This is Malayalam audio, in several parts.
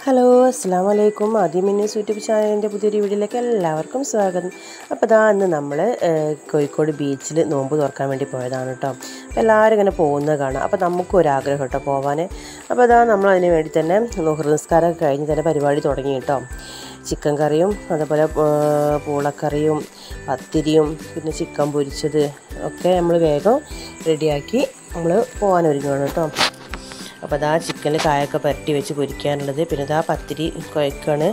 ഹലോ അസ്സാം വലൈക്കും ആദ്യം മിന്നീസ് യൂട്യൂബ് ചാനലിൻ്റെ പുതിയൊരു വീഡിയോയിലേക്ക് എല്ലാവർക്കും സ്വാഗതം അപ്പോൾ ഇതാ ഇന്ന് നമ്മൾ കോഴിക്കോട് ബീച്ചിൽ നോമ്പ് തുറക്കാൻ വേണ്ടി പോയതാണ് കേട്ടോ അപ്പോൾ എല്ലാവരും ഇങ്ങനെ പോകുന്നത് കാണാം അപ്പോൾ നമുക്കും ഒരാഗ്രഹം കേട്ടോ പോകാൻ അപ്പോൾ ഇതാ നമ്മൾ അതിന് വേണ്ടി തന്നെ നുഹർ നിസ്കാരമൊക്കെ കഴിഞ്ഞ് തന്നെ പരിപാടി തുടങ്ങി കേട്ടോ ചിക്കൻ കറിയും അതേപോലെ ആ, പൂളക്കറിയും പത്തിരിയും പിന്നെ ചിക്കൻ പൊരിച്ചത് ഒക്കെ നമ്മൾ വേഗം റെഡിയാക്കി നമ്മൾ പോകാൻ ഒരുങ്ങുകയാണ് കേട്ടോ അപ്പോൾ അതാ ചിക്കനിൽ കായൊക്കെ പുരട്ടി വെച്ച് പൊരിക്കാനുള്ളത് പിന്നെ ഇതാ പത്തിരി കുഴക്കാണ്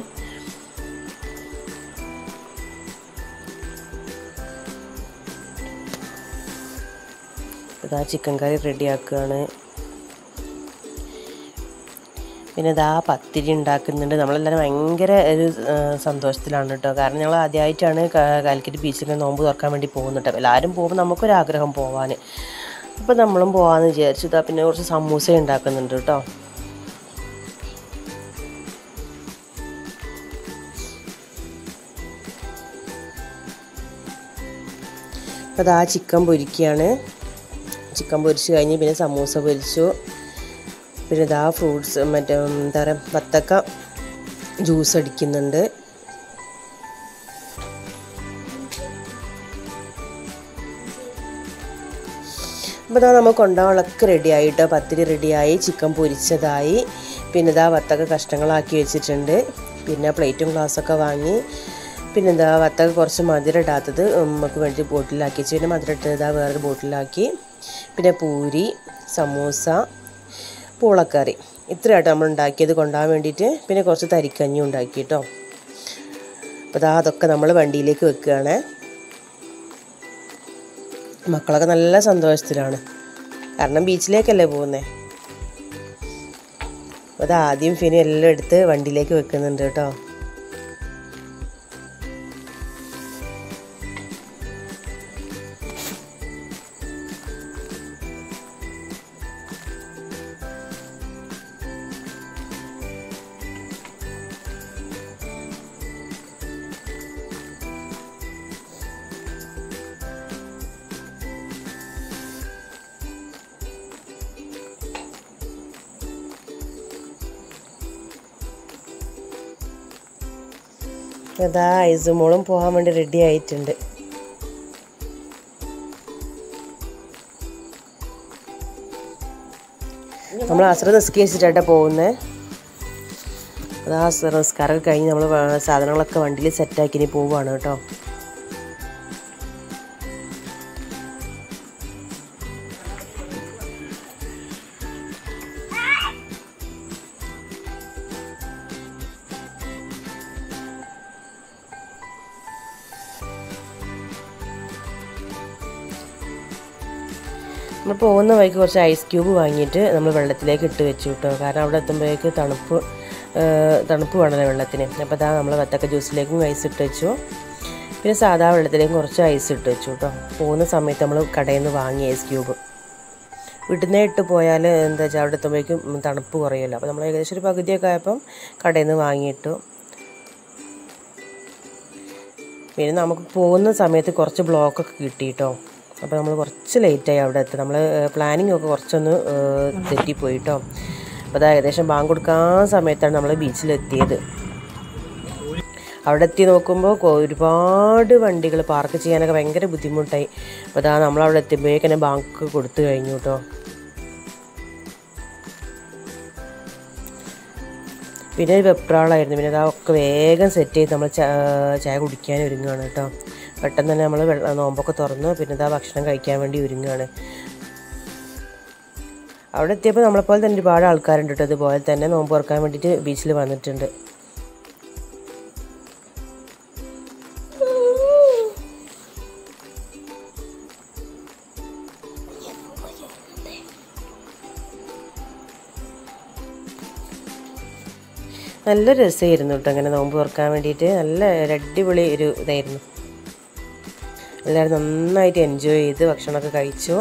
ഇതാ ചിക്കൻ കറി റെഡിയാക്കുകയാണ് പിന്നെ ഇതാ പത്തിരി ഉണ്ടാക്കുന്നുണ്ട് നമ്മളെല്ലാവരും ഭയങ്കര ഒരു ആ, സന്തോഷത്തിലാണ് കേട്ടോ കാരണം ഞങ്ങൾ ആദ്യമായിട്ടാണ് ക- കാലിക്കറ്റ് ബീച്ചിൽ നോമ്പ് തുറക്കാൻ വേണ്ടി പോകുന്നത് കേട്ടോ എല്ലാവരും പോകുമ്പോൾ നമുക്കൊരാഗ്രഹം പോകാൻ അപ്പോൾ നമ്മളും പോകാമെന്ന് വിചാരിച്ചു ഇതാ പിന്നെ കുറച്ച് സമൂസ ഉണ്ടാക്കുന്നുണ്ട് കേട്ടോ അപ്പോൾ അതാ ചിക്കൻ പൊരിക്കുകയാണ് ചിക്കൻ പൊരിച്ച് കഴിഞ്ഞ് പിന്നെ സമൂസ പൊരിച്ചു പിന്നെ ഇതാ ഫ്രൂട്ട്സ് മറ്റേ എന്താ പറയുക വത്തക്ക ജ്യൂസ് അടിക്കുന്നുണ്ട് അപ്പോൾ ഇതാ നമുക്ക് കൊണ്ടുപോകാനുള്ളതൊക്കെ റെഡിയായി കേട്ടോ പത്തിരി റെഡിയായി ചിക്കൻ പൊരിച്ചതായി പിന്നെ ഇതാ വത്തക്ക കഷ്ണങ്ങളാക്കി വെച്ചിട്ടുണ്ട് പിന്നെ പ്ലേറ്റും ഗ്ലാസ്സൊക്കെ വാങ്ങി പിന്നെ എന്താ വത്തക്ക കുറച്ച് മധുരം ഇടാത്തത് നമുക്ക് വേണ്ടി ബോട്ടിലാക്കി വെച്ച് പിന്നെ മധുരം ഇട്ടത് ഇതാ വേറൊരു ബോട്ടിലാക്കി പിന്നെ പൂരി സമൂസ പൂളക്കറി ഇത്രയായിട്ട് നമ്മൾ ഉണ്ടാക്കിയത് കൊണ്ടുപോകാൻ വേണ്ടിയിട്ട് പിന്നെ കുറച്ച് തരിക്കഞ്ഞി ഉണ്ടാക്കി കേട്ടോ അപ്പോൾ ഇതാ അതൊക്കെ നമ്മൾ വണ്ടിയിലേക്ക് വെക്കുകയാണ് മക്കളൊക്കെ നല്ല സന്തോഷത്തിലാണ് കാരണം ബീച്ചിലേക്കല്ലേ പോകുന്നത് അത് ആദ്യം ഫിനി എല്ലാം എടുത്ത് വണ്ടിയിലേക്ക് വെക്കുന്നുണ്ട് കേട്ടോ അതാ ഐസുമോളും പോകാൻ വേണ്ടി റെഡി ആയിട്ടുണ്ട് നമ്മൾ അസ്ര നിസ്കരിച്ചിട്ടാണ് പോകുന്നത് അത് ആ അസ്ര നിസ്കാരമൊക്കെ കഴിഞ്ഞ് നമ്മൾ സാധനങ്ങളൊക്കെ വണ്ടിയിൽ സെറ്റാക്കി ഇനി പോവുകയാണ് കേട്ടോ നമ്മൾ പോകുന്ന വഴിക്ക് കുറച്ച് ഐസ് ക്യൂബ് വാങ്ങിയിട്ട് നമ്മൾ വെള്ളത്തിലേക്ക് ഇട്ട് വെച്ചു കേട്ടോ കാരണം അവിടെ എത്തുമ്പോഴേക്ക് തണുപ്പ് ആ, തണുപ്പ് വേണമല്ലോ വെള്ളത്തിന് അപ്പോൾ അതാ നമ്മൾ വത്തക്ക ജ്യൂസിലേക്കും ഐസ് ഇട്ട് വെച്ചു പിന്നെ സാധാ വെള്ളത്തിലേക്കും കുറച്ച് ഐസ് ഇട്ട് വെച്ചു കേട്ടോ പോകുന്ന സമയത്ത് നമ്മൾ കടയിൽ നിന്ന് വാങ്ങി ഐസ് ക്യൂബ് വീട്ടിൽ നിന്ന് ഇട്ട് പോയാൽ എന്താ വെച്ചാൽ അവിടെ എത്തുമ്പോഴേക്കും തണുപ്പ് കുറയുമല്ലോ അപ്പോൾ നമ്മൾ ഏകദേശം ഒരു പകുതിയൊക്കെ ആയപ്പം കടയിൽ നിന്ന് വാങ്ങിയിട്ടു പിന്നെ നമുക്ക് പോകുന്ന സമയത്ത് കുറച്ച് ബ്ലോക്കൊക്കെ കിട്ടി കേട്ടോ അപ്പോൾ നമ്മൾ കുറച്ച് ലേറ്റായി അവിടെ എത്തി നമ്മൾ പ്ലാനിങ് ഒക്കെ കുറച്ചൊന്ന് ഏഹ്, തെറ്റിപ്പോയി കേട്ടോ അപ്പോൾ അത് ഏകദേശം ബാങ്ക് കൊടുക്കാൻ സമയത്താണ് നമ്മൾ ബീച്ചിലെത്തിയത് അവിടെ എത്തി നോക്കുമ്പോൾ കൊ- ഒരുപാട് വണ്ടികൾ പാർക്ക് ചെയ്യാനൊക്കെ ഭയങ്കര ബുദ്ധിമുട്ടായി അപ്പോൾ അതാ നമ്മളവിടെ എത്തുമ്പോഴേക്കന്നെ ബാങ്ക് കൊടുത്തു കഴിഞ്ഞു കേട്ടോ പിന്നെ ഒരു വെപ്രാളായിരുന്നു പിന്നെ അതൊക്കെ വേഗം സെറ്റ് ചെയ്ത് നമ്മൾ ചാ- ചായ കുടിക്കാൻ ഒരുങ്ങുകയാണ് കേട്ടോ പെട്ടെന്ന് തന്നെ നമ്മൾ വെള്ളം നോമ്പൊക്കെ തുറന്നു പിന്നെ ഇതാ ഭക്ഷണം കഴിക്കാൻ വേണ്ടി ഒരുങ്ങുകയാണ് അവിടെ എത്തിയപ്പോൾ നമ്മളെപ്പോലെ തന്നെ ഒരുപാട് ആൾക്കാരുണ്ട് കേട്ടോ അതുപോലെ തന്നെ നോമ്പ് തുറക്കാൻ വേണ്ടിയിട്ട് ബീച്ചിൽ വന്നിട്ടുണ്ട് നല്ല രസമായിരുന്നു കേട്ടോ അങ്ങനെ നോമ്പ് തുറക്കാൻ വേണ്ടിയിട്ട് നല്ല ഒരു അടിപൊളി ഒരു ഇതായിരുന്നു എല്ലാവരും നന്നായിട്ട് എൻജോയ് ചെയ്ത് ഭക്ഷണമൊക്കെ കഴിച്ചു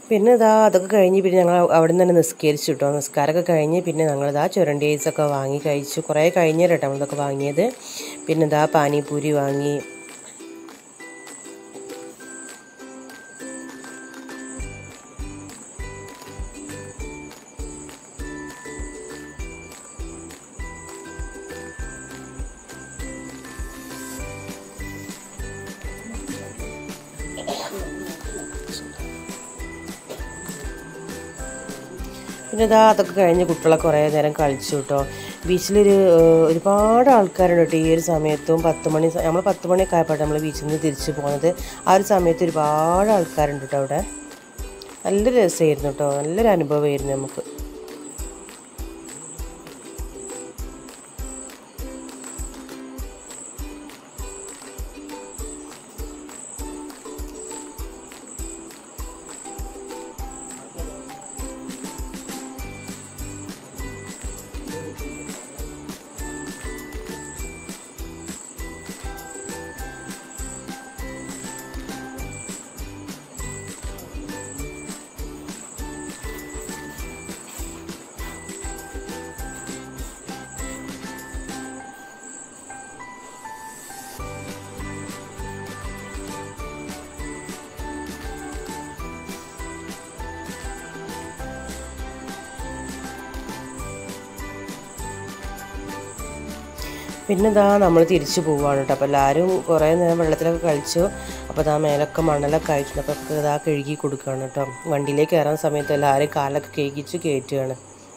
പിന്നെ ഇതാ അതൊക്കെ കഴിഞ്ഞ് പിന്നെ ഞങ്ങൾ അവിടെ നിന്ന് തന്നെ നിസ്കരിച്ചു കേട്ടോ നിസ്കാരമൊക്കെ കഴിഞ്ഞ് പിന്നെ ഞങ്ങളിതാ ചുരണ്ടി ഐസൊക്കെ വാങ്ങി കഴിച്ചു കുറേ കഴിഞ്ഞിട്ട് കേട്ടോ നമ്മളിതൊക്കെ വാങ്ങിയത് പിന്നെ ഇതാ പാനിപൂരി വാങ്ങി പിന്നെ ഇതാ അതൊക്കെ കഴിഞ്ഞ് കുട്ടികളൊക്കെ കുറേ നേരം കളിച്ചു കേട്ടോ ബീച്ചിലൊരു ഏഹ്, ഒരുപാട് ആൾക്കാരുണ്ട് കേട്ടോ ഈ ഒരു സമയത്തും പത്ത് മണി നമ്മൾ പത്ത് മണിയൊക്കെ ആയപ്പോട്ടെ നമ്മൾ ബീച്ചിൽ നിന്ന് തിരിച്ചു പോകുന്നത് ആ ഒരു സമയത്ത് ഒരുപാട് ആൾക്കാരുണ്ട് കേട്ടോ അവിടെ നല്ല രസമായിരുന്നു കേട്ടോ നല്ലൊരു അനുഭവമായിരുന്നു നമുക്ക് പിന്നെ ഇതാ നമ്മൾ തിരിച്ചു പോവുകയാണ് കേട്ടോ അപ്പോൾ എല്ലാവരും കുറേ നേരം വെള്ളത്തിലൊക്കെ കളിച്ചു അപ്പോൾ ഇതാ മേലൊക്കെ മണലൊക്കെ അയച്ചിട്ട് അപ്പോൾ ഇതാ കഴുകി കൊടുക്കുകയാണ് കേട്ടോ വണ്ടിയിലേക്ക് കയറാൻ സമയത്ത് എല്ലാവരും കാലൊക്കെ കേൾക്കിച്ച് കയറ്റുകയാണ്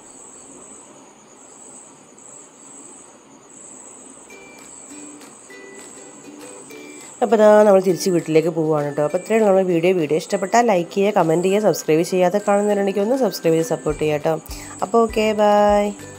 അപ്പോൾ ഇതാ നമ്മൾ തിരിച്ച് വീട്ടിലേക്ക് പോവുകയാണ് കേട്ടോ അപ്പോൾ ഇത്രയാണ് നമ്മൾ വീഡിയോ വീഡിയോ ഇഷ്ടപ്പെട്ടാൽ ലൈക്ക് ചെയ്യുക കമൻറ്റ് ചെയ്യുക സബ്സ്ക്രൈബ് ചെയ്യാതെ കാണുന്നവരുണ്ടെങ്കിൽ ഒന്ന് സബ്സ്ക്രൈബ് ചെയ്ത് സപ്പോർട്ട് ചെയ്യാം കേട്ടോ അപ്പോൾ ഓക്കെ ബൈ